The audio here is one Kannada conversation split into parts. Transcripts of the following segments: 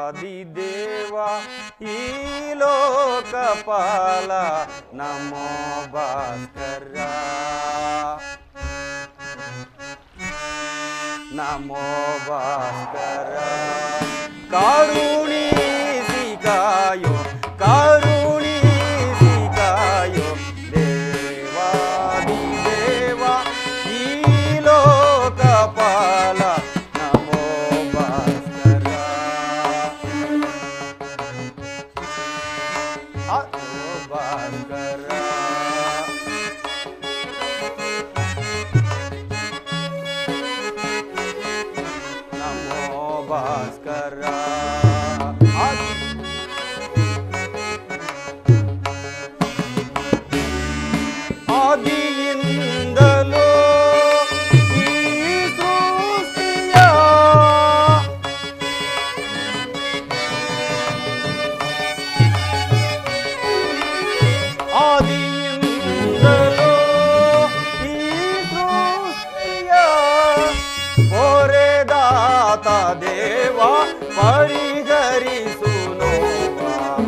ದೇವಾದಿದೇವ ಈ ಲೋಕಪಾಲ ನಮೋ ಭಾಸ್ಕರ ನಮೋ ಭಾಸ್ಕರ ಕರುಣಿಸಿ ಕಾಯೋ ಕರುಣಿಸಿ ಕಾಯೋ ದೇವಾದಿ ದೇವ ಈ ಲೋಕಪಾಲ ನಮೋ ಭಾಸ್ಕರ ನಮೋ ಭಾಸ್ಕರ ನಮೋ ಭಾಸ್ಕರ ಆದಿಯಿಂದಲೂ ಈ ಸೃಷ್ಟಿಯ ಆದಿಯಿಂದಲೂ ಈ ಸೃಷ್ಟಿಯ ಹೊರೆದಾತ ದೇವ ಪರಿಹರಿಸು ನೋವ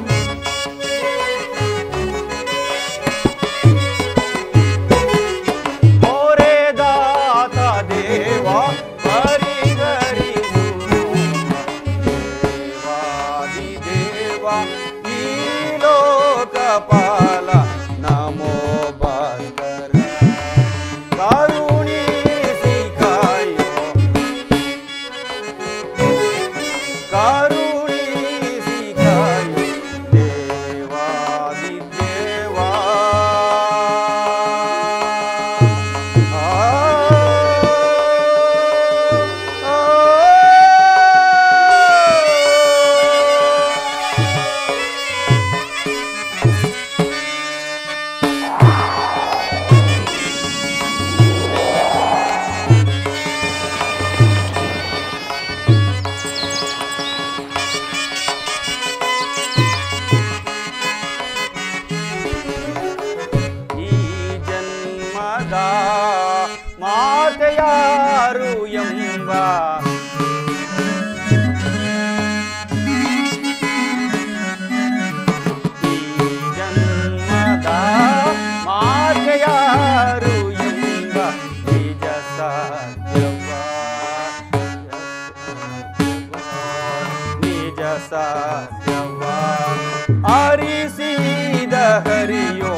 ಹೊರೆದಾತ ದೇವ ಪರಿಹರಿಸು ದೇವಾದಿ ದೇವ ಈ ಲೋಕಪಾಲ ನಮೋ ಭಾಸ್ಕರ ಕರುಣಿಸಿ ಕಾಯೋ ಕರುಣಿಸಿ ಕಾಯೋ ದೇವಾದಿ ದೇವಾ ಆ, ಆ. ಈ ಜನ್ಮದ ಮಾತೆಯಾರು ಎಂಬ ಈ ಜನ್ಮದ ಮಾತೆಯಾರು ಎಂಬ ನಿಜ ಸತ್ಯವ ನಿಜ ಸತ್ಯವ ಅರಿಸಿದ ಹರಿಯೋ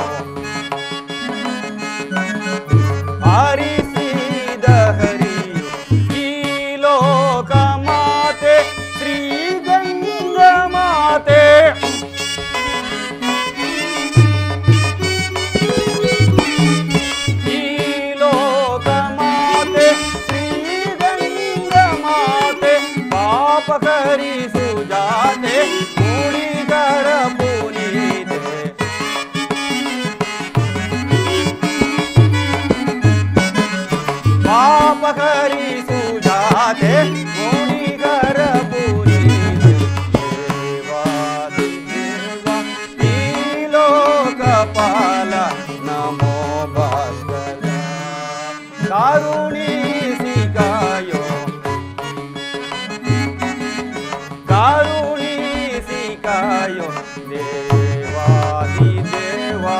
ಆರಿಸಿದ ಹರಿಯು ಈ ಲೋಕ ಮಾತೆ ಶ್ರೀ ಗಂಗಾ ಮಾತೆ ಈ ಲೋಕ ಮಾತೆ ಶ್ರೀ ಗಂಗಾ ಮಾತೆ ಪಾಪ ಕರಿಸು ಜಾತೆ ಕುಡಿಗರ ಪುನೀತೆ ಪಾಪ ಕರಿಸು ಜಾತೆ ಮುನಿಗರ ಪುನೀತೆ ದೇವಾದಿ ದೇವ ಈ ಲೋಕಪಾಲ ನಮೋ ಭಾಸ್ಕರ ಕಾರುಣಿಸಿ ಕಾಯೋ ಕಾರುಣಿಸಿ ಕಾಯೋ ದೇವಾದಿ ದೇವಾ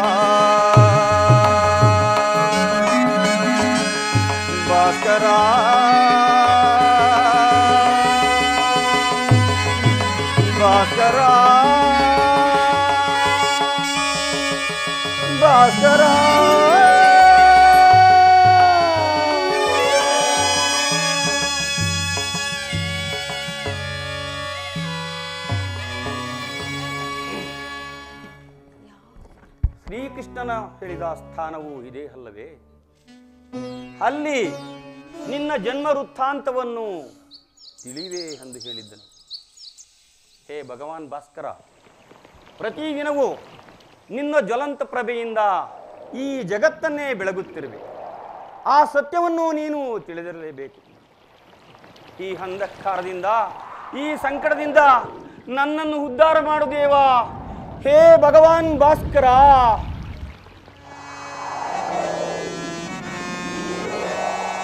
ಭಾಸ್ಕರ ಭಾಸ್ಕರ ಭಾಸ್ಕರ ಶ್ರೀಕೃಷ್ಣನ ಹೇಳಿದ ಸ್ಥಾನವು ಇದೇ ಅಲ್ಲವೇ ಅಲ್ಲಿ ನಿನ್ನ ಜನ್ಮ ವೃತ್ತಾಂತವನ್ನು ತಿಳಿವೆ ಎಂದು ಹೇಳಿದ್ದನು ಹೇ ಭಗವಾನ್ ಭಾಸ್ಕರ ಪ್ರತಿದಿನವೂ ನಿನ್ನ ಜ್ವಲಂತ ಪ್ರಭೆಯಿಂದ ಈ ಜಗತ್ತನ್ನೇ ಬೆಳಗುತ್ತಿರುವೆ ಆ ಸತ್ಯವನ್ನು ನೀನು ತಿಳಿದಿರಲೇಬೇಕು ಈ ಅಂಧಕಾರದಿಂದ ಈ ಸಂಕಟದಿಂದ ನನ್ನನ್ನು ಉದ್ಧಾರ ಮಾಡು ದೇವಾ ಹೇ ಭಗವಾನ್ ಭಾಸ್ಕರ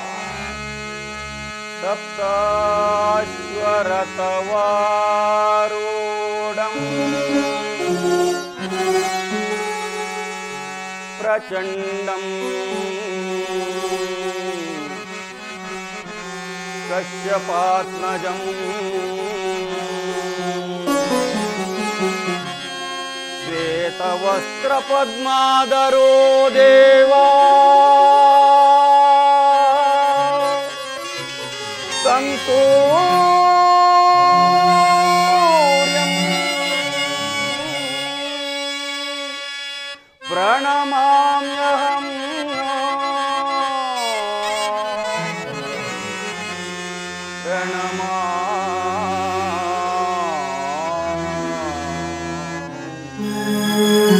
ಸಪ್ತಾಶ್ವರತವಾರೂಢ प्रचण्डम् कश्यपात्मजम् श्वेतवस्त्रपद्मादरो देवा सन्तूर्यम् प्रणमाम्यहम् प्रणमा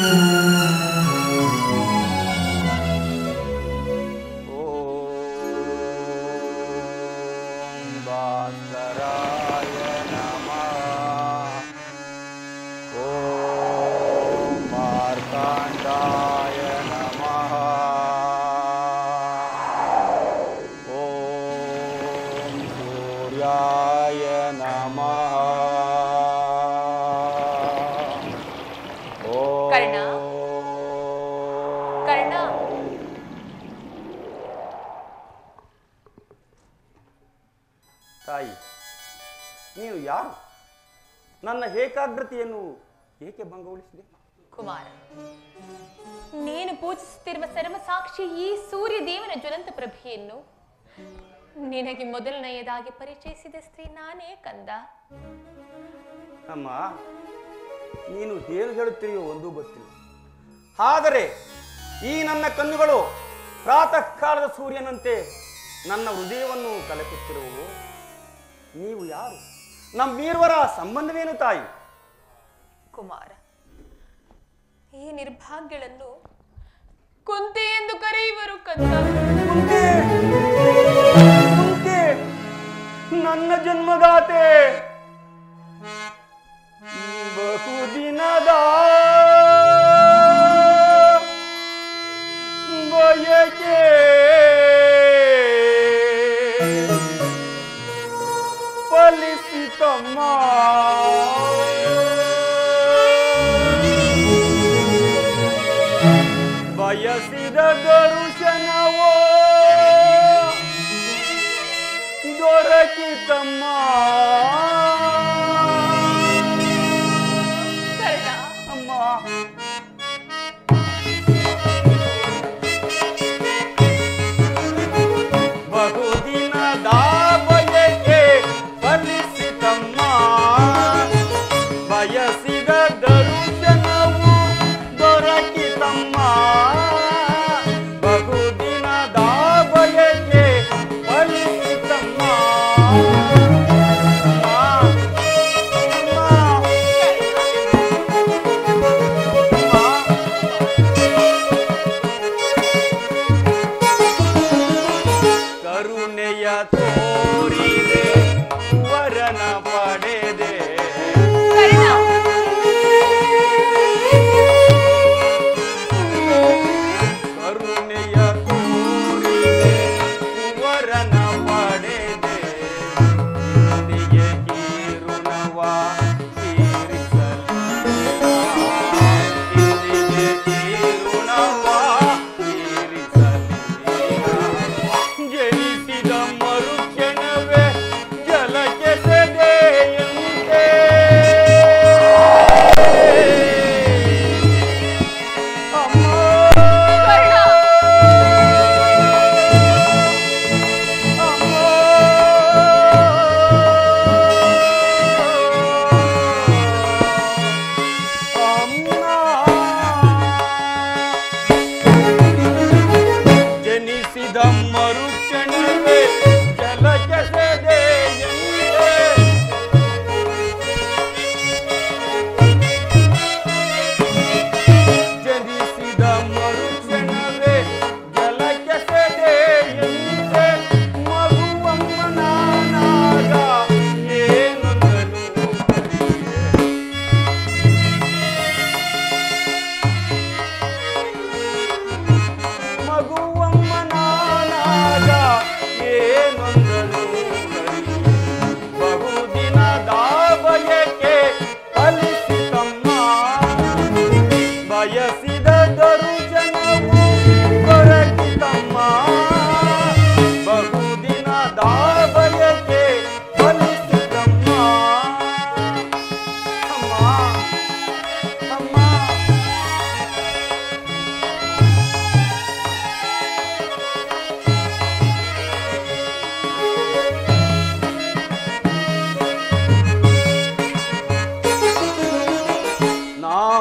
ॐ भास्कराय नमः ॐ मार्ताण्डाय नमः ॐ सूर्याय नमः ॐ ಕರ್ಣ. ಕರ್ಣ ತಾಯಿ ನೀನು ಯಾರು ನನ್ನ ಏಕಾಗ್ರತೆಯನ್ನು ಏಕೆ ಭಂಗಗೊಳಿಸಿದೆ ಕುಮಾರ ನೀನು ಪೂಜಿಸುತ್ತಿರುವ ಸರ್ವ ಸಾಕ್ಷಿ ಈ ಸೂರ್ಯ ದೇವನ ಜ್ವಲಂತ ಪ್ರಭೆಯನ್ನು ನಿನಗೆ ಮೊದಲನೆಯದಾಗಿ ಪರಿಚಯಿಸಿದ ಸ್ತ್ರೀ ನಾನೇ ಕಂದ ಅಮ್ಮ ನೀನು ಏನು ಹೇಳುತ್ತೀಯೋ ಒಂದೂ ಗೊತ್ತಿಲ್ಲ ಆದರೆ ಈ ನನ್ನ ಕಣ್ಣುಗಳು ಪ್ರಾತಃ ಕಾಲದ ಸೂರ್ಯನಂತೆ ನನ್ನ ಹೃದಯವನ್ನು ಕಲಕುತ್ತಿರುವವು ನೀವು ಯಾರು ನಮ್ಮೀರ್ವರ ಸಂಬಂಧವೇನು ತಾಯಿ ಕುಮಾರ ಈ ನಿರ್ಭಾಗ್ಯಗಳನ್ನು ಕುಂತಿ ಎಂದು ಕರೆಯುವರು ಕಂದ ಕುಂತಿ! ಕುಂತಿ! ನನ್ನ ಜನ್ಮದಾತೆ ಬಹುದಿನದ ಬಯಕೆ ಫಲಿಸಿತಮ್ಮ ಬಯಸಿದ ದರುಶನವೋ ದೊರಕಿತಮ್ಮ ಕರ್ಣ ಅಮ್ಮ ಬಹುದಿನದ ಬಯಕೆ ಫಲಿಸಿತಮ್ಮ ಬಯಸಿದ ದರುಶನವು ದೊರಕಿತಮ್ಮ ಬಹುದಿನದ ಬಯಕೆ ಫಲಿಸಿತಮ್ಮ ಅಮ್ಮ, ಅಮ್ಮ. ಕರುಣೆಯ ತೋರಿದೆ ವರನ ಪಡೆದೆ ಕರ್ಣ ಕರುಣೆಯ ತೋರಿದೆ ವರನ ಪಡೆದೆ ಇಂದಿಗೆ ಕೀರುಣವ ತೀರಿಸಲಿಲ್ಲ ಇಂದಿಗೆ ಕೀರುಣವ ತೀರಿಸಲಿಲ್ಲ ಜನಿಸಿದ ಮರುಕ್ಷಣವೇ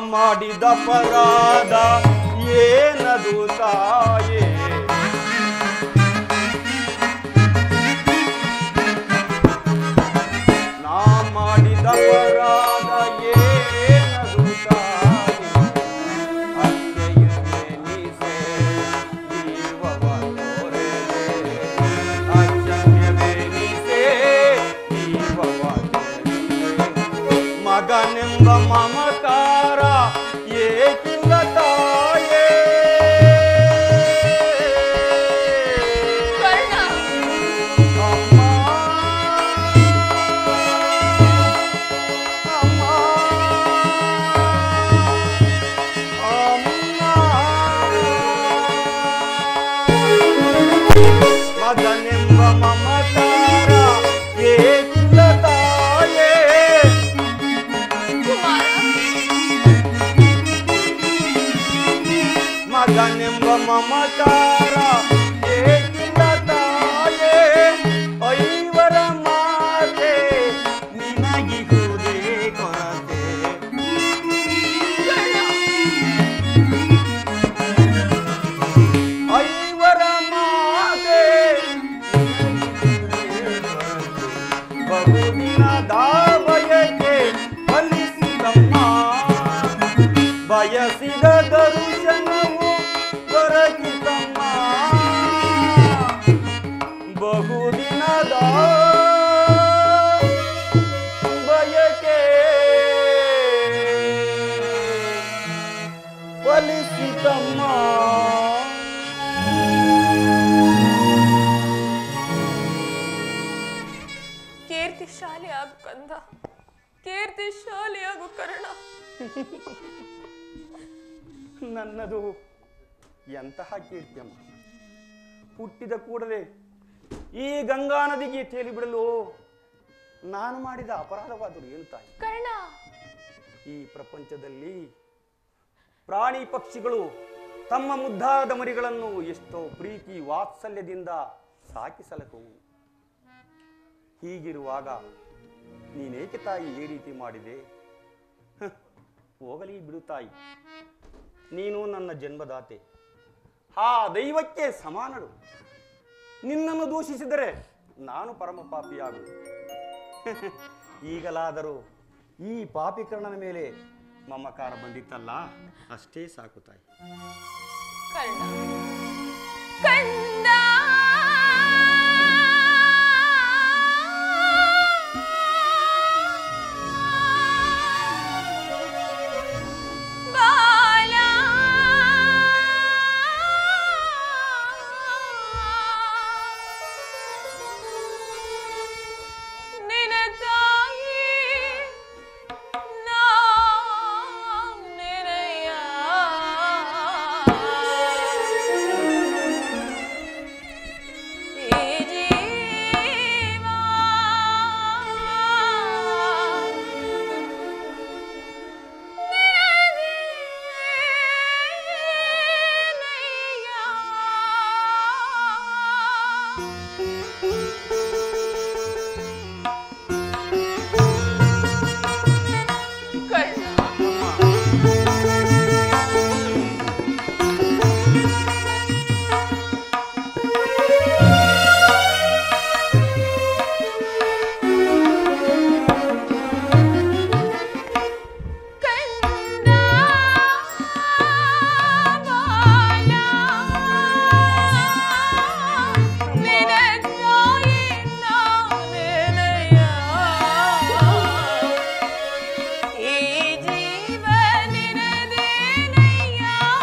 ಮಾಡಿದ ಪರಾಧ ಏನದು ತಾಯೇ ನಾ ಮಾಡಿದ ಪರಾಧ ಏನದು ತಾಯೇ ಅತ್ತೆಯುವೆ ನೀಸೆ ಜೀವವ ತೋರೆದೆ ಅಚ್ಚಮ್ಯವೇ ನೀಸೆ ಜೀವವ ತೋರೆದೆ ಮಗನೆಂಬ ಮಮಕಾರ ಏಕಿಲ್ಲ ತಾಯೇ ಕರ್ಣ ಅಮ್ಮ ಅಮ್ಮ ಅಮ್ಮ ಮಗನೆಂಬ ಮಮಕಾರ ಏಕಿಲ್ಲ ತಾಯೇ ಕುಮಾರ ಮಗನೆಂಬ ಮಮಕಾರ ಏಕಿಲ್ಲ ತಾಯೇ ಐವರ ಮಾತೆ ನಿನಗಿಹುದೇ ಕೊರತೆ ಕರ್ಣ ಐವರ ಮಾತೆ ಬಹುದಿನದ ಬಯಕೆ ಫಲಿಸಿದಮ್ಮ ಬಯಸಿದ ದರ್ಶನವು ದೊರಕಿತಮ್ಮ ಬಹುದಿನದ ಬಯಕೆ ಫಲಿಸಿತಮ್ಮ ಕೀರ್ತಿ ಶಾಲೆ ಆಗು ಕಂದ ಕೀರ್ತಿ ಶಾಲೆ ಆಗು ಕರ್ಣ ನನ್ನದು ಎಂತಹ ಕೀರ್ತಿಯಮ್ಮ ಹುಟ್ಟಿದ ಕೂಡಲೇ ಈ ಗಂಗಾ ನದಿಗೆ ತೇಲಿ ಬಿಡಲು ನಾನು ಮಾಡಿದ ಅಪರಾಧವಾದರೂ ಏನು ತಾಯಿ ಕರ್ಣ ಈ ಪ್ರಪಂಚದಲ್ಲಿ ಪ್ರಾಣಿ ಪಕ್ಷಿಗಳು ತಮ್ಮ ಮುದ್ದಾದ ಮರಿಗಳನ್ನು ಎಷ್ಟೋ ಪ್ರೀತಿ ವಾತ್ಸಲ್ಯದಿಂದ ಸಾಕಿ ಸಲಹುವು ಹೀಗಿರುವಾಗ ನೀನೇಕೆ ತಾಯಿ ಈ ರೀತಿ ಮಾಡಿದೆ ಹ, ಹೋಗಲಿ ಬಿಡು ತಾಯಿ ನೀನು ನನ್ನ ಜನ್ಮದಾತೆ ಆ ದೈವಕ್ಕೆ ಸಮಾನಳು ನಿನ್ನನ್ನು ದೂಷಿಸಿದರೆ ನಾನು ಪರಮ ಪಾಪಿಯಾಗು ಈಗಲಾದರೂ ಈ ಪಾಪಿಕರ್ಣನ ಮೇಲೆ ಮಮಕಾರ ಬಂದಿತ್ತಲ್ಲ ಅಷ್ಟೇ ಸಾಕು ತಾಯಿ ಕರ್ಣ ಕಂದ ಬಾಲ ನಿನ ತಾಯಿ ನಾ ನಿನಯ ಈ ಜೀವ ಕರ್ಣ ಕಂದ ಬಾಲ ನಿನ ತಾಯಿ ನಾನೆನಯ ಈ ಜೀವ ನಿನದೇನಯ್ಯ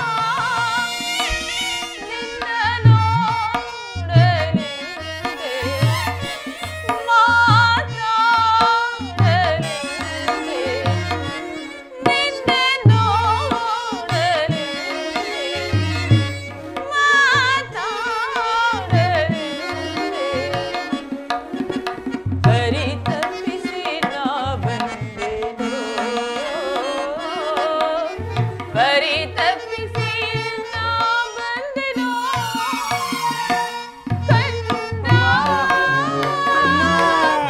ನಿನ್ನ ನೋಡಲೆಂದೇ ಮಾತಾಡಲೆಂದೇ ನಿನ್ನ ನೋಡಲೆಂದೇ ಮಾತಾಡಲೆಂದೇ ಬರಿ ತಪ್ಪಿಸಿ ನಾ ಬಂದೆನು ಬರಿ ತಪ್ಪಿಸಿ ನಾ ಬಂದೆನು ಕಂದ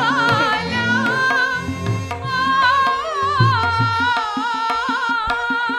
ಬಾಲ.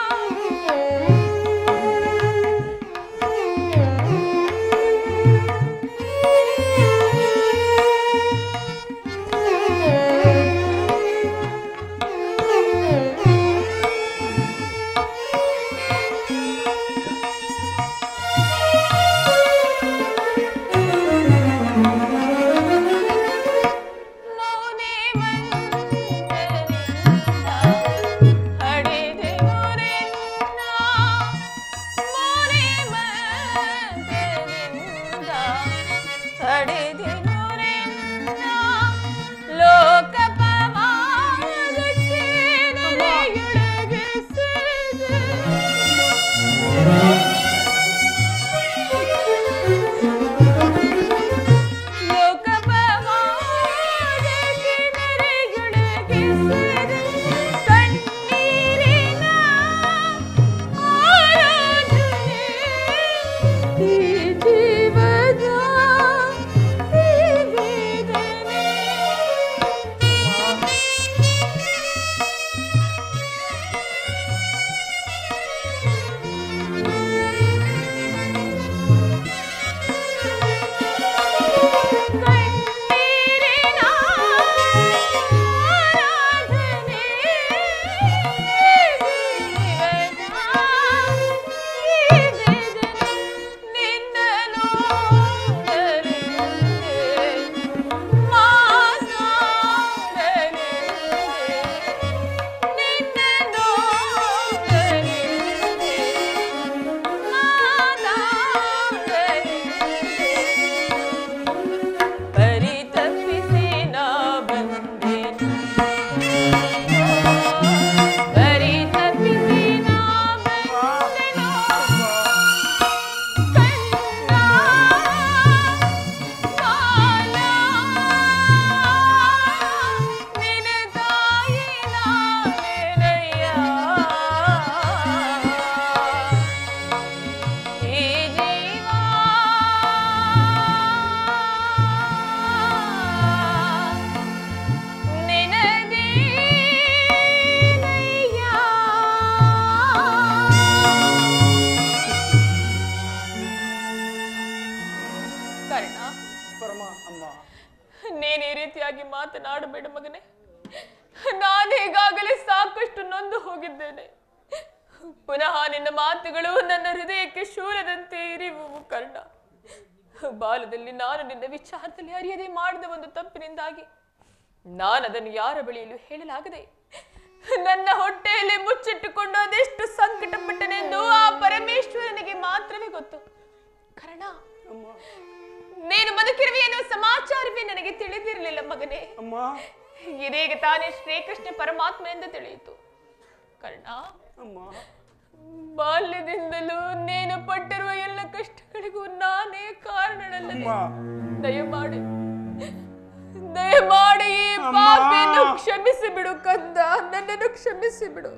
ನೀನು ಈ ರೀತಿಯಾಗಿ ಮಾತನಾಡಬೇಡ ಮಗನೇ ನಾನು ಈಗಾಗಲೇ ಸಾಕಷ್ಟು ನೊಂದು ಹೋಗಿದ್ದೇನೆ ಪುನಃ ನಿನ್ನ ಮಾತುಗಳು ನನ್ನ ಹೃದಯಕ್ಕೆ ಶೂಲದಂತೆ ಇರಿವುವು ಕರ್ಣ ಬಾಲ್ಯದಲ್ಲಿ ನಾನು ನಿನ್ನ ವಿಚಾರದಲ್ಲಿ ಅರಿಯದೆ ಮಾಡಿದ ಒಂದು ತಪ್ಪಿನಿಂದಾಗಿ ನಾನು ಅದನ್ನು ಯಾರ ಬಳಿಯಲ್ಲೂ ಹೇಳಲಾಗದೆ ನನ್ನ ಹೊಟ್ಟೆಯಲ್ಲಿ ಮುಚ್ಚಿಟ್ಟುಕೊಂಡು ಅದೆಷ್ಟು ಸಂಕಟಪಟ್ಟನೆಂದು ಆ ಪರಮೇಶ್ವರನಿಗೆ ಮಾತ್ರವೇ ಗೊತ್ತು ಕರ್ಣ ನೀನು ಬದುಕಿರುವೆ ಎನ್ನುವ ಸಮಾಚಾರವೇ ನನಗೆ ತಿಳಿದಿರಲಿಲ್ಲ ಮಗನೇ ಅಮ್ಮ ಇದೀಗ ತಾನೇ ಶ್ರೀಕೃಷ್ಣ ಪರಮಾತ್ಮ ಎಂದು ತಿಳಿಯಿತು ಕರ್ಣ ಅಮ್ಮ ಬಾಲ್ಯದಿಂದಲೂ ನೀನು ಪಟ್ಟಿರುವ ಎಲ್ಲ ಕಷ್ಟಗಳಿಗೂ ನಾನೇ ಕಾರಣನಲ್ಲದೆ ಅಮ್ಮ ದಯಮಾಡಿ ದಯಮಾಡಿ ಈ ಅಮ್ಮ. ಪಾಪಿಯನ್ನು ಕ್ಷಮಿಸಿ ಬಿಡು ಕಂದ ನನ್ನನ್ನು ಕ್ಷಮಿಸಿ ಬಿಡು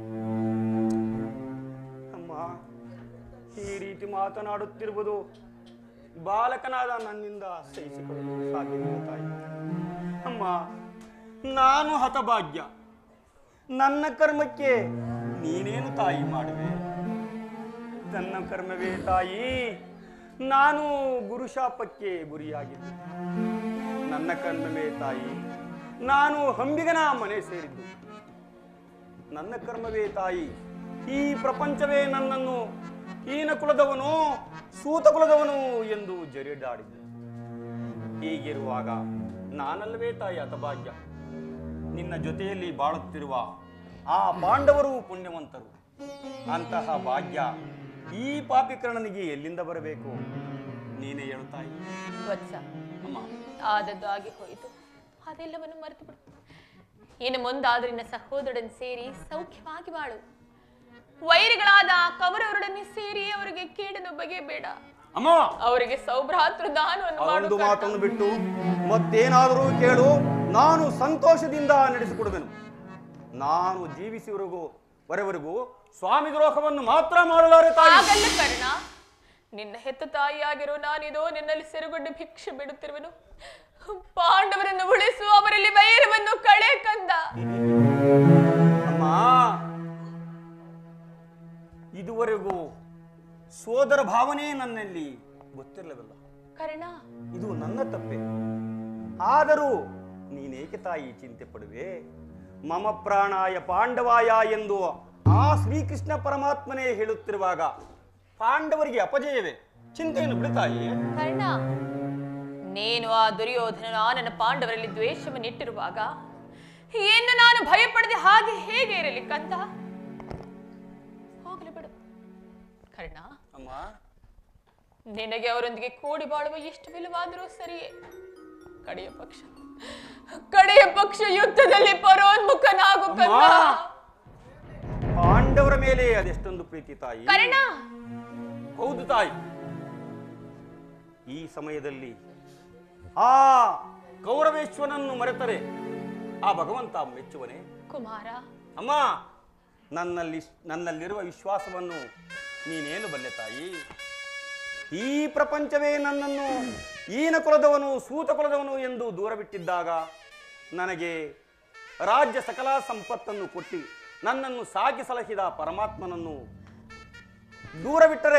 ಅಮ್ಮ ಈ ರೀತಿ ಮಾತನಾಡುತ್ತಿರುವುದು ಬಾಲಕನಾದ ನನ್ನಿಂದ ಸಹಿಸಿಕೊಳ್ಳಲು ಸಾಧ್ಯವಿಲ್ಲ ತಾಯಿ ಅಮ್ಮ ನಾನು ಹತಭಾಗ್ಯ ನನ್ನ ಕರ್ಮಕ್ಕೆ ನೀನೇನು ತಾಯಿ ಮಾಡುವೆ ನನ್ನ ಕರ್ಮವೇ ತಾಯಿ ನಾನು ಗುರುಶಾಪಕ್ಕೆ ಗುರಿಯಾಗಿದ್ದೆ ನನ್ನ ಕರ್ಮವೇ ತಾಯಿ ನಾನು ಹಂಬಿಗನ ಮನೆ ಸೇರಿದ್ದು ನನ್ನ ಕರ್ಮವೇ ತಾಯಿ ಈ ಪ್ರಪಂಚವೇ ನನ್ನನ್ನು ಹೀನ ಕುಲದವನು ಸೂತ ಕುಲದವನು ಎಂದು ಜರಿದಾಡಿದೆ ಹೀಗಿರುವಾಗ ನಾನಲ್ಲವೇ ತಾಯಿ ಹತಭಾಗ್ಯ ನಿನ್ನ ಜೊತೆಯಲ್ಲಿ ಬಾಳುತ್ತಿರುವ ಆ ಪಾಂಡವರು ಪುಣ್ಯವಂತರು ಅಂತಹ ಭಾಗ್ಯ ಈ ಪಾಪಿಕರ್ಣನಿಗೆ ಎಲ್ಲಿಂದ ಬರಬೇಕು ನೀನೇ ಹೇಳು ತಾಯಿ ವತ್ಸ ಅಮ್ಮ ಆದದ್ದು ಆಗಿ ಹೋಯಿತು ಅದೆಲ್ಲವನ್ನು ಮರೆತು ಬಿಡು ಇನ್ನು ಮುಂದಾದ್ರೂ ನಿನ್ನ ಸಹೋದರನ್ ಸೇರಿ ಸೌಖ್ಯವಾಗಿ ಬಾಳು ವೈರಿಗಳಾದ ಕೌರವರೊಡನೆ ಸೇರಿ ಅವರಿಗೆ ಕೇಡನ್ನು ಬಗೆಯಬೇಡ ಅಮ್ಮ ಅವರಿಗೆ ಸೌಭ್ರಾತೃ ದಾನವನ್ನು ಮಾಡು ಒಂದು ಕರ್ಣ. ಮಾತನ್ನು ಬಿಟ್ಟು ಮತ್ತೇನಾದರೂ ಕೇಳು ನಾನು ಸಂತೋಷದಿಂದ ನಡೆಸಿಕೊಡುವೆನು ನಾನು ಜೀವಿಸಿವರೆಗೂ ವರೆವರೆಗೂ ಸ್ವಾಮಿ ದ್ರೋಹವನ್ನು ಮಾತ್ರ ಮಾಡಲಾರೆ ತಾಯಿ ಹಾಗಲ್ಲ ಕರ್ಣ ನಿನ್ನ ಹೆತ್ತ ತಾಯಿಯಾಗಿರೋ ನಾನಿದೋ ನಿನ್ನಲ್ಲಿ ಸೆರೆಗೊಂಡು ಭಿಕ್ಷೆ ಬಿಡುತ್ತಿರುವೆನು ಪಾಂಡವರನ್ನು ಉಳಿಸು ಅವರಲ್ಲಿ ವೈರವನ್ನು ಕಳೆ ಕಂದ ಅಮ್ಮ ಇದುವರೆಗೂ ಸೋದರ ಭಾವನೆ ನನ್ನಲ್ಲಿ ಗೊತ್ತಿರಲಿಲ್ಲ ಕರ್ಣ ಇದು ನನ್ನ ತಪ್ಪೆ ಆದರೂ ನೀನೇಕೆ ತಾಯಿ ಚಿಂತೆ ಪಡುವೆ ಮಮ ಪ್ರಾಣಾಯ ಪಾಂಡವಾಯ ಎಂದು ಆ ಶ್ರೀಕೃಷ್ಣ ಪರಮಾತ್ಮನೇ ಹೇಳುತ್ತಿರುವಾಗ ಪಾಂಡವರಿಗೆ ಅಪಜಯವೇ ಚಿಂತೆಯನ್ನು ಬಿಡು ತಾಯಿ ಕರ್ಣ ನೀನು ಆ ದುರ್ಯೋಧನನು ಆ ನನ್ನ ಪಾಂಡವರಲ್ಲಿ ದ್ವೇಷವನ್ನು ಇಟ್ಟಿರುವಾಗ ಏನು ನಾನು ಭಯಪಡದೆ ಹಾಗೆ ಹೇಗೆ ಇರಲಿ ಕಂದ ಹೋಗಲಿ ಬಿಡು ಕರ್ಣ ಅಮ್ಮ ನಿನಗೆ ಅವರೊಂದಿಗೆ ಕೂಡಿ ಬಾಳುವ ಇಷ್ಟವಿಲ್ಲವಾದರೂ ಸರಿಯೇ ಕಡೆಯ ಪಕ್ಷ ಕಡೆಯ ಪಕ್ಷ ಯುದ್ಧದಲ್ಲಿ ಪರೋನ್ಮುಖನಾಗು ಕಂದ ಪಾಂಡವರ ಮೇಲೆ ಅದೆಷ್ಟೊಂದು ಪ್ರೀತಿ ತಾಯಿ ಕರ್ಣ ಹೌದು ತಾಯಿ ಈ ಸಮಯದಲ್ಲಿ ಆ ಕೌರವೇಶ್ವರನನ್ನು ಮರೆತರೆ ಆ ಭಗವಂತ ಮೆಚ್ಚುವನೇ ಕುಮಾರ ಅಮ್ಮ ನನ್ನಲ್ಲಿ ನನ್ನಲ್ಲಿರುವ ವಿಶ್ವಾಸವನ್ನು ನೀನೇನು ಬಲ್ಲೆ ತಾಯಿ ಈ ಪ್ರಪಂಚವೇ ನನ್ನನ್ನು ಈನ ಕುಲದವನು ಸೂತ ಕುಲದವನು ಎಂದು ದೂರ ಬಿಟ್ಟಿದ್ದಾಗ ನನಗೆ ರಾಜ್ಯ ಸಕಲ ಸಂಪತ್ತನ್ನು ಕೊಟ್ಟು ನನ್ನನ್ನು ಸಾಕಿ ಸಲಹಿದ ಪರಮಾತ್ಮನನ್ನು ದೂರ ಬಿಟ್ಟರೆ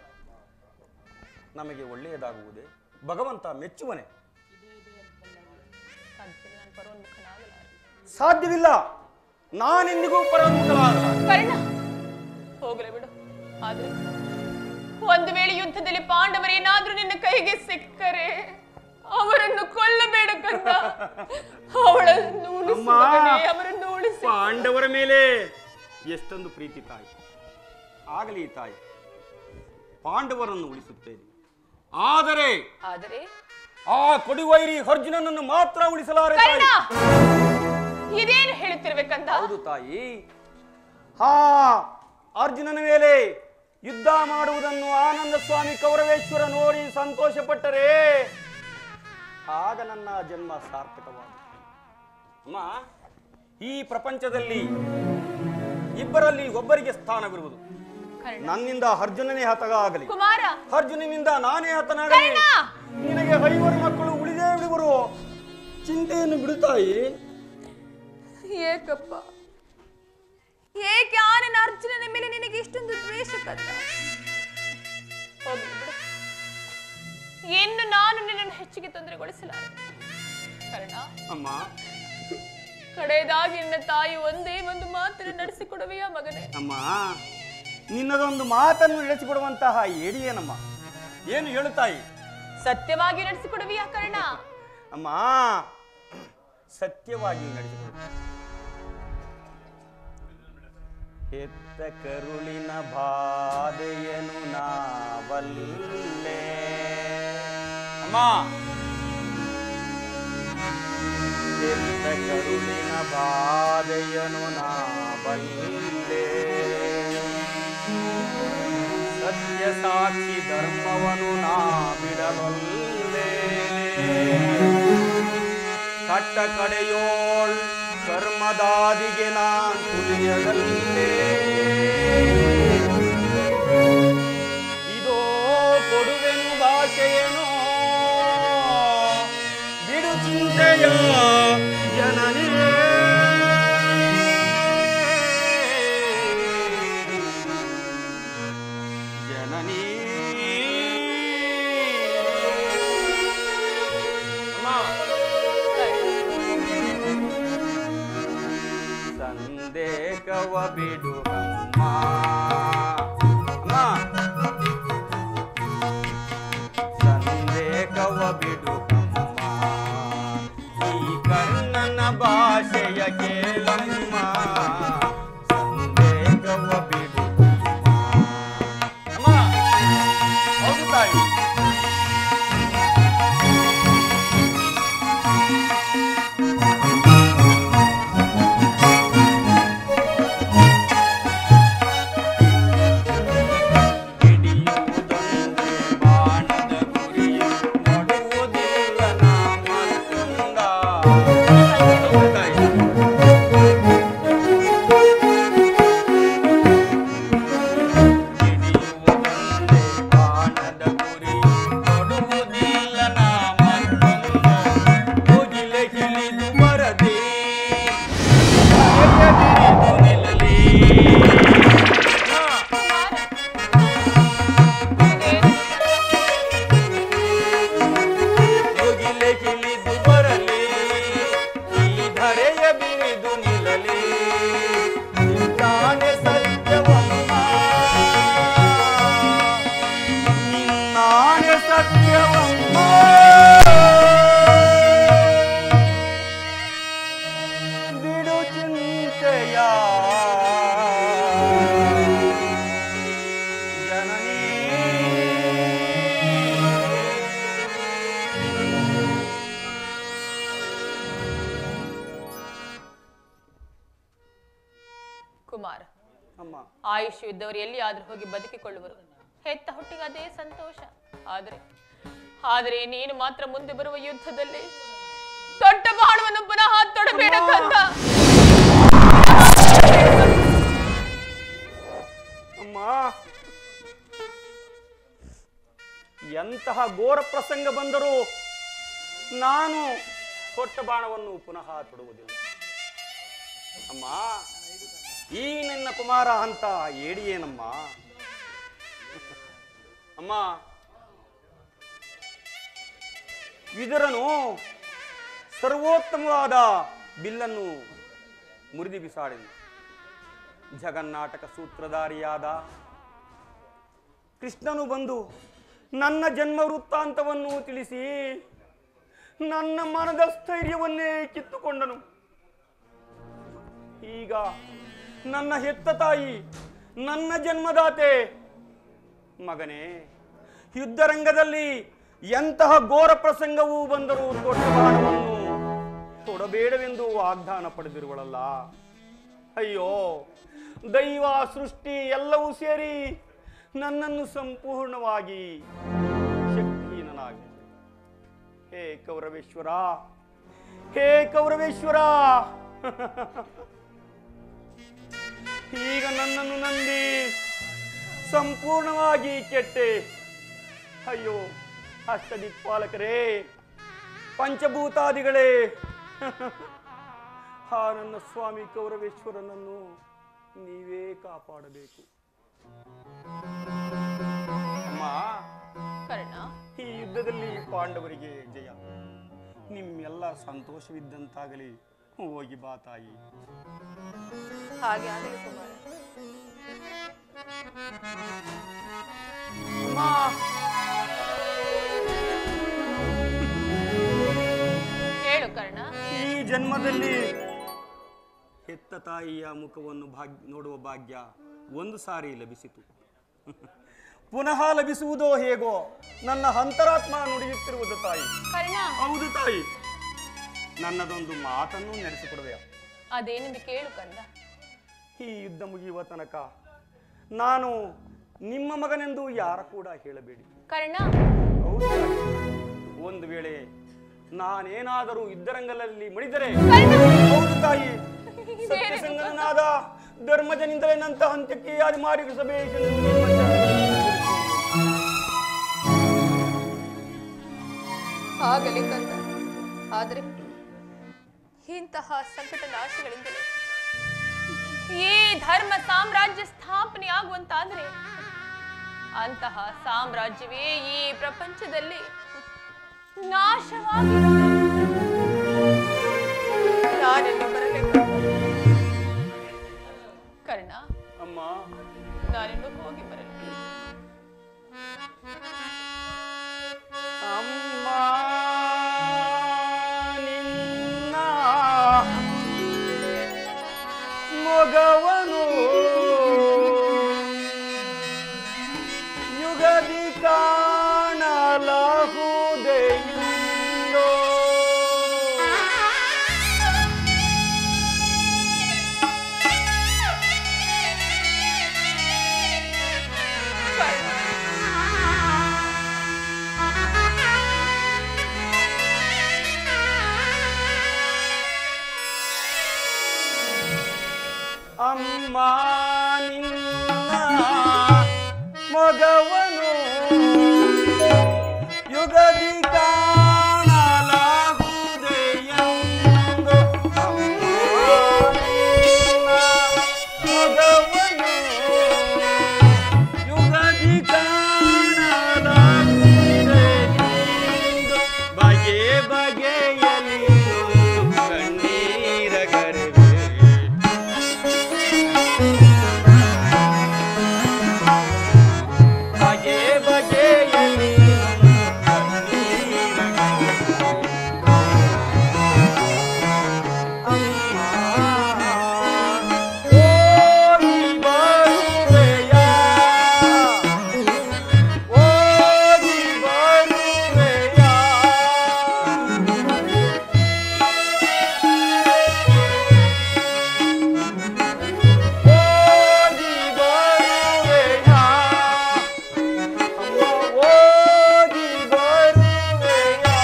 ನಮಗೆ ಒಳ್ಳೆಯದಾಗುವುದೇ ಭಗವಂತ ಮೆಚ್ಚುವನೆ ಸಾಧ್ಯವಿಲ್ಲ, ನಾನು ಪರೋನ್ಮುಖನಾಗಲಾರೆ. ಸಾಧ್ಯವಿಲ್ಲ ನಾನೆಂದಿಗೂ ಪರಮುಖಲಾಗಲಾರೆ ಕರ್ಣ ಹೋಗಲೇ ಬಿಡು ಆದ್ರೆ ಒಂದು ವೇಳೆ ಯುದ್ಧದಲ್ಲಿ ಪಾಂಡವರೇನಾದ್ರೂ ನಿನ್ನ ಕೈಗೆ ಸಿಕ್ಕರೆ ಅವರನ್ನು ಕೊಲ್ಲಬೇಡ ಕಂದ ಅವಳನ್ನು ಉಳಿಸು ಅಮ್ಮ. ಮಗನೇ, ಅವರನ್ನು ಉಳಿಸಿ ಪಾಂಡವರ ಮೇಲೆ ಎಷ್ಟೊಂದು ಪ್ರೀತಿ ತಾಯಿ ಆಗಲಿ ತಾಯಿ ಪಾಂಡವರನ್ನು ಉಳಿಸುತ್ತೇನೆ ಆದರೆ ಆದರೆ ಆ ಕೊಡಿವೈರಿ ಅರ್ಜುನನನ್ನು ಮಾತ್ರ ಉಳಿಸಲಾರೆ ಕರ್ಣ ತಾಯಿ ಇದೇನು ಹೇಳುತ್ತಿರ್ಬೇಕಂತ ಹೌದು ತಾಯಿ ಹಾ ಅರ್ಜುನನ ಮೇಲೆ ಯುದ್ಧ ಮಾಡುವುದನ್ನು ಆನಂದ ಸ್ವಾಮಿ ಕೌರವೇಶ್ವರ ನೋಡಿ ಸಂತೋಷಪಟ್ಟರೆ ಆಗ ನನ್ನ ಜನ್ಮ ಸಾರ್ಥಕವಾದ ಅಮ್ಮ ಈ ಪ್ರಪಂಚದಲ್ಲಿ ಇಬ್ಬರಲ್ಲಿ ಒಬ್ಬರಿಗೆ ಸ್ಥಾನವಿರುವುದು ಕರ್ಣ ನನ್ನಿಂದ ಅರ್ಜುನನೇ ಹತಗ ಆಗಲಿ ಕುಮಾರ ಅರ್ಜುನನಿಂದ ನಾನೇ ಹತನಾಗಲಿ ಕರ್ಣ! ನಿನಗೆ ಐವರು ಮಕ್ಕಳು ಉಳಿದೇ ಉಳಿವರು ಚಿಂತೆಯನ್ನು ಬಿಡುತ್ತಾಯಿ ಏಕಪ್ಪ ಏಕೆ ಆ ನನ್ನ ಅರ್ಜುನನ ಮೇಲೆ ನಿನಗೆ ಇಷ್ಟೊಂದು ದ್ವೇಷ ಕಂದ ಹೋಗ್ಲಿ ಬಿಡು ಇನ್ನು ನಾನು ನಿನ್ನನ್ನು ಹೆಚ್ಚಿಗೆ ತೊಂದರೆಗೊಳಿಸಲಾರೆ ಅಮ್ಮ ಕಡೆಯದಾಗಿ ನಿನ್ನ ತಾಯಿ ಒಂದೇ ಒಂದು ಮಾತನ್ನು ನಡೆಸಿಕೊಡುವೆಯಾ ಮಗನೇ ಅಮ್ಮ ನಿನ್ನದೊಂದು ಮಾತನ್ನು ನಡೆಸಿಕೊಡುವಂತಹ ಏಡಿಯೇನಮ್ಮ ಏನು ಹೇಳು ತಾಯಿ ಸತ್ಯವಾಗಿ ನಡೆಸಿಕೊಡುವೆಯಾ ಕರ್ಣ ಅಮ್ಮ ಸತ್ಯವಾಗಿ ನಡೆಸಿಕೊಡು ಹೆತ್ತ ಕರುಳಿನ ಬಾಧೆಯನು ನಾವಲ್ಲೇ ಅಮ್ಮ ಹೆತ್ತ ಕರುಳಿನ ಬಾಧೆಯನು ನಾವಲ್ಲೇ ಸತ್ಯ ಸಾಕ್ಷಿ ಧರ್ಮವನು ನಾ ಬಿಡಬಲ್ಲೆ ಕಟ್ಟ ಕಡೆಯೋಳ್ ಕರ್ಮದಾದಿಗೆ ನಾನ್ ತುಳಿಯದಲ್ಲೇ ಇದೋ ಕೊಡುವೆನು ಭಾಷೆಯನು ಬಿಡು ಚಿಂತೆಯ ಜನನೇ ಜನನೀ ಸಂದೇಹವ ಬಿಡು ಅಮ್ಮ ಅಮ್ಮ ಸಂದೇಹವ ಬಿಡು ಅಮ್ಮ ಈ ಕರ್ಣನ ಭಾಷೆಯ ಕೇಳಮ್ಮ ಸಂದೇಹವ ಬಿಡು ಅಮ್ಮ ಅಮ್ಮ ಹೌದು ತಾಯಿ ಹಿಡಿಯುವುದೊಂದೇ ಬಾಣದ ಗುರಿಯು ಮಾಡುವುದಿಲ್ಲ ನಾಮಕುಂದ. ಹೌದು ತಾಯಿ. ಹಿಡಿಯುವುದೊಂದೇ ಬಾಣದ ಗುರಿಯು ಕೊಡುವುದಿಲ್ಲ ನಾಮಕುಂದ. ಮುಗಿಲೆ ಗಿಳಿದು ಬರದೆ ಎದೆಗಿರಿದು ನಿಲ್ಲಲಿ. ಹಾ. ಮುಗಿಲೆ ಕಿಳಿದು ಬರಲಿ ಈ ಧರೆಯ ಬಿರಿದು ನಿಲ್ಲಲಿ ನಿನ್ನಾಣೆ ಸತ್ಯವಮ್ಮ ನಿನ್ನಾಣೆ ಸತ್ಯವಮ್ಮ ಬಿಡು ಚಿಂತೆಯ ಜನನೀ ಕುಮಾರ ಅಮ್ಮ ಆಯುಷ್ ಇದ್ದವರು ಎಲ್ಲಿ ಆದ್ರೂ ಹೋಗಿ ಬದುಕಿಕೊಳ್ಳುವರು ಹೆತ್ತ ಹುಟ್ಟಿಗೆ ಅದೇ ಸಂತೋಷ ಆದರೆ ಆದರೆ ನೀನು ಮಾತ್ರ ಮುಂದೆ ಬರುವ ಯುದ್ಧದಲ್ಲಿ ದೊಡ್ಡ ಬಾಣವನ್ನು ಪುನಃ ತೊಡಬೇಡ ಕಂದ ಅಮ್ಮ ಎಂತಹ ಘೋರ ಪ್ರಸಂಗ ಬಂದರೂ ನಾನು ಕೊಟ್ಟ ಬಾಣವನ್ನು ಪುನಃ ತೊಡುವುದಿಲ್ಲ ಅಮ್ಮ ಈ ನಿನ್ನ ಕುಮಾರ ಅಂತ ಏಡಿಯೇನಮ್ಮ ಅಮ್ಮ ಇದರನು ಸರ್ವೋತ್ತಮವಾದ ಬಿಲ್ಲನ್ನು ಮುರಿದು ಬಿಸಾಡಿದ ಜಗನ್ನಾಟಕ ಸೂತ್ರಧಾರಿಯಾದ ಕೃಷ್ಣನು ಬಂದು ನನ್ನ ಜನ್ಮ ವೃತ್ತಾಂತವನ್ನು ತಿಳಿಸಿ ನನ್ನ ಮನದ ಸ್ಥೈರ್ಯವನ್ನೇ ಕಿತ್ತುಕೊಂಡನು ಈಗ ನನ್ನ ಹೆತ್ತ ತಾಯಿ ನನ್ನ ಜನ್ಮದಾತೆ ಮಗನೇ ಯುದ್ಧರಂಗದಲ್ಲಿ ಎಂತಹ ಘೋರ ಪ್ರಸಂಗವೂ ಬಂದರೂ ದೊಡ್ಡ ಬಾಣವನ್ನು ತೊಡಬೇಡವೆಂದು ವಾಗ್ದಾನ ಪಡೆದಿರುವಳಲ್ಲ ಅಯ್ಯೋ ದೈವ ಸೃಷ್ಟಿ ಎಲ್ಲವೂ ಸೇರಿ ನನ್ನನ್ನು ಸಂಪೂರ್ಣವಾಗಿ ಶಕ್ತಿಹೀನನಾಗಿ ಹೇ ಕೌರವೇಶ್ವರ ಹೇ ಕೌರವೇಶ್ವರ ಈಗ ನನ್ನನ್ನು ನಂಬಿ ಸಂಪೂರ್ಣವಾಗಿ ಕೆಟ್ಟೆ ಅಯ್ಯೋ ಅಷ್ಟದಿಕ್ಪಾಲಕರೇ ಪಂಚಭೂತಾದಿಗಳೇ ಆ ನನ್ನ ಸ್ವಾಮಿ ಕೌರವೇಶ್ವರನನ್ನು ನೀವೇ ಕಾಪಾಡಬೇಕು ಅಮ್ಮ ಕರ್ಣ ಈ ಯುದ್ಧದಲ್ಲಿ ಪಾಂಡವರಿಗೆ ಜಯ ನಿಮ್ಮೆಲ್ಲ ಸಂತೋಷವಿದ್ದಂತಾಗಲಿ ಹೋಗಿ ಬಾ ತಾಯಿ ಹಾಗೆ ಆಗಲಿ ಕುಮಾರ ಹೇಳು ಕರ್ಣ ಈ ಜನ್ಮದಲ್ಲಿ ಹೆತ್ತ ತಾಯಿಯ ಮುಖವನ್ನು ಭಾಗ್ಯ ನೋಡುವ ಭಾಗ್ಯ ಒಂದು ಸಾರಿ ಲಭಿಸಿತು ಪುನಃ ಲಭಿಸುವುದೋ ಹೇಗೋ ನನ್ನ ಅಂತರಾತ್ಮ ನುಡಿಯುತ್ತಿರುವುದು ತಾಯಿ ಕರ್ಣ ಹೌದು ತಾಯಿ ನನ್ನದೊಂದು ಮಾತನ್ನು ನಡೆಸಿಕೊಡುವೆಯ ಅದೇನೆಂದು ಕೇಳು ಕಂದ ಈ ಯುದ್ಧ ಮುಗಿಯುವ ತನಕ ನಾನು ನಿಮ್ಮ ಮಗನೆಂದು ಯಾರ ಕೂಡ ಹೇಳಬೇಡಿ ಕರ್ಣ ಹೌದು ತಾಯಿ. ಒಂದು ವೇಳೆ ನಾನೇನಾದರೂ ಯುದ್ಧರಂಗದಲ್ಲಿ ಮಡಿದರೆ ಕರ್ಣ ಹೌದು ತಾಯಿ ಸತ್ಯಸಂಗನಾದ ಧರ್ಮಜನಿಂದಲೇ ನಂತ ಅಂತ್ಯಕ್ಕೆ ಯಾರು ಮಾರಿಸಬೇಕೆಂದು ನಿಮ್ಮ ಚರಣಗಳಲ್ಲಿ ಆಗಲಿ ಕಂದ ಆದರೆ ಇಂತಹ ಸಂಕಟ ನಾಶಗಳಿಂದಲೇ ಈ ಧರ್ಮ ಸಾಮ್ರಾಜ್ಯ ಸ್ಥಾಪನೆ ಆಗುವಂತಾದ್ರೆ ಅಂತಹ ಸಾಮ್ರಾಜ್ಯವೇ ಈ ಪ್ರಪಂಚದಲ್ಲಿ ನಾಶವಾಗಿ ನಾನೆಲ್ಲಿ ಬರಬೇಕು ಕರ್ಣ ಅಮ್ಮ ನಾನಿನ್ನು ಹೋಗಿ ಬರಲಿ ಅಮ್ಮ ನಿನ್ನ ಮೊಗವನು ಯುಗದಿ ಕಾಣಲಾಹುದೆಯಿಂದೋ ಅಮ್ಮ ನಿನ್ನ ಮಗವನು ಯುಗದಿ ಕಾಣಲಾಗುವುದೆಯೆಂದು ಅಮ್ಮ ನಿನ್ನ ಮಗವನು ಯುಗದಿ ಕಾಣಲಾಗುವುದೆಯೆಂದು ಬಗೆ ಬಗೆಯಲಿ ಕಣ್ಣೀರ ಗರಿವೆ ಬಗೆ ಬಗೆಯಲಿ ಓದಿ ಬರುವೆಯಾ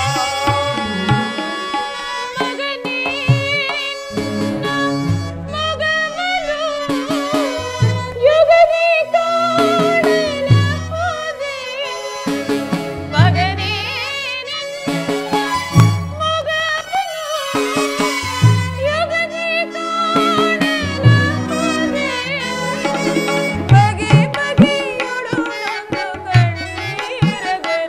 ಬಗೆ ಬಗೆಯೊಳು ನನ್ನ ಕಣ್ಣೀರ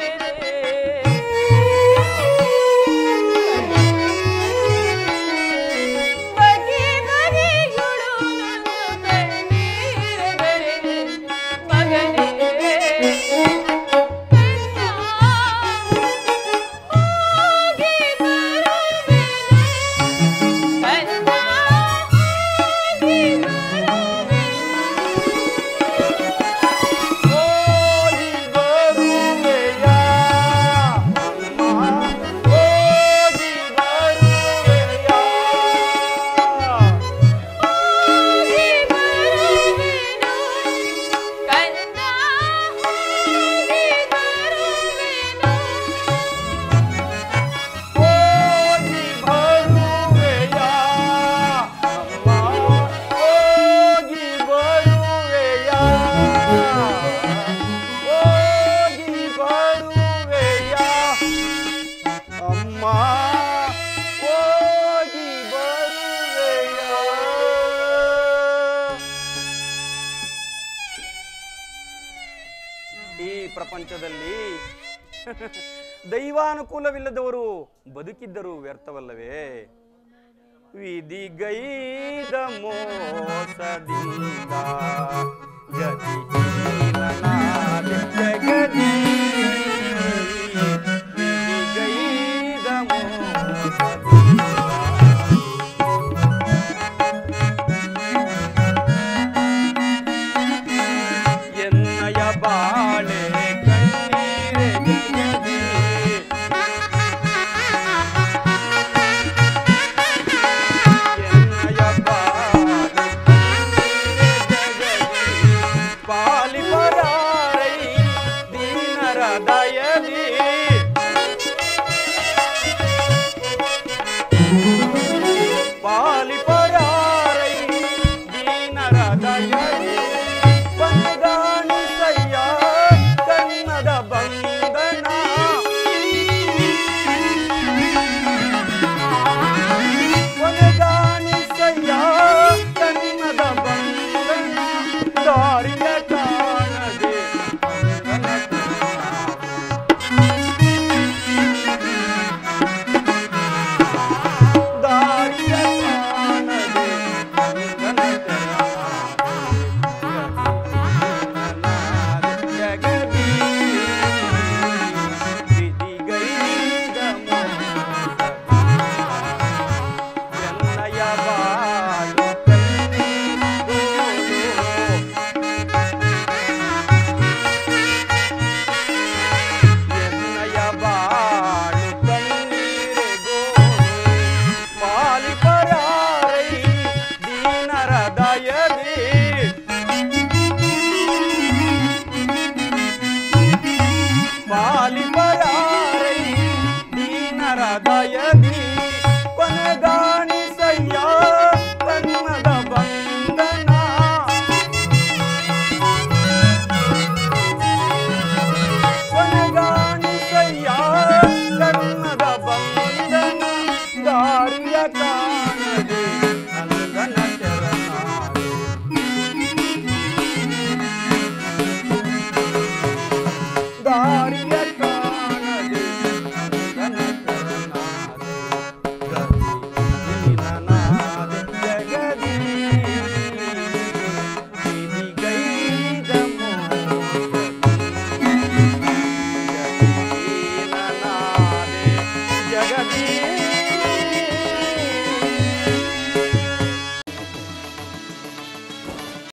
ಬಗೆ ಬಗೆಯೊಳು ನನ್ನ ಕಣ್ಣೀರ ಮಗನೇ ಹೋಗಿ ಬರುವೆ ಕನ್ನ ಹೋಗಿ ಬರುವೆ ಓದಿ ಬರುವೆಯಾ ಅಮ್ಮ ಓದಿ ಬರುವೆಯಾ ಹೋಗಿ ಬರುವೆನು ಕಂದ ಹೋಗಿ ಬರುವೆನು ಓದಿ ಬರುವೆಯಾ ಅಮ್ಮ ಓದಿ ಬರುವೆಯಾ ಓದಿ ಬರುವೆಯಾ ಅಮ್ಮ ಓದಿ ಬರುವೆಯಾ ಈ ಪ್ರಪಂಚದಲ್ಲಿ ದೈವಾನುಕೂಲವಿಲ್ಲದವರು ಬದುಕಿದ್ದರೂ ವ್ಯರ್ಥವಲ್ಲವೇ ವಿಧಿಗೈದ ಮೋಸದಿಂದ ಗತಿಹೀನನಾದೆ ಜಗದಿ ವಿಧಿಗೈದ ಮೋಸದಿಂದ ಎನ್ನಯ ಬಾಳೆ ಕಣ್ಣೀರೆ ಜಗದಿ ಎನ್ನಯ ಬಾಳೆ ಕಣ್ಣೀರೆ ಜಗದಿ ಪಾಲಿ ಪರಾರೈ ದೀನರ ದಯದಿ ಪಾಲಿ ಪರಾರೈ ದೀನರ ದಯದಿ ಬಂದಾಣಿಸಯ್ಯ ಕನ್ನದ ಬಂಧನ ಕೊನೆಗಾಣಿಸಯ್ಯ ಕನ್ನದ ಬಂಧನ ದಾರಿಯ ಕಾಣದೆ ದಾರಿಯ ಕಾಣದೆ ಅಂಗನ ಜಗದಿ ವಿಧಿಗೈದ ಎನ್ನಯ ಬಾಳು ಕಣ್ಣೀರು ಎನ್ನಯ ಬಾಳು ಕಣ್ಣೀರೆಗೋ ಪಾಲಿ ಪರಾರೈ ದೀನರ ದಯದಿ ಪಾಲಿ ಪರಾರೈ ದೀನರ ದಯದಿ ಕೊನೆಗಾಣಿಸಯ್ಯ ಕನ್ನದ ಬಂಧನ ಕೊನೆಗಾಣಿಸಯ್ಯ ಕನ್ನದ ಬಂಧನ ದಾರಿಯ ಕಾಣದೆ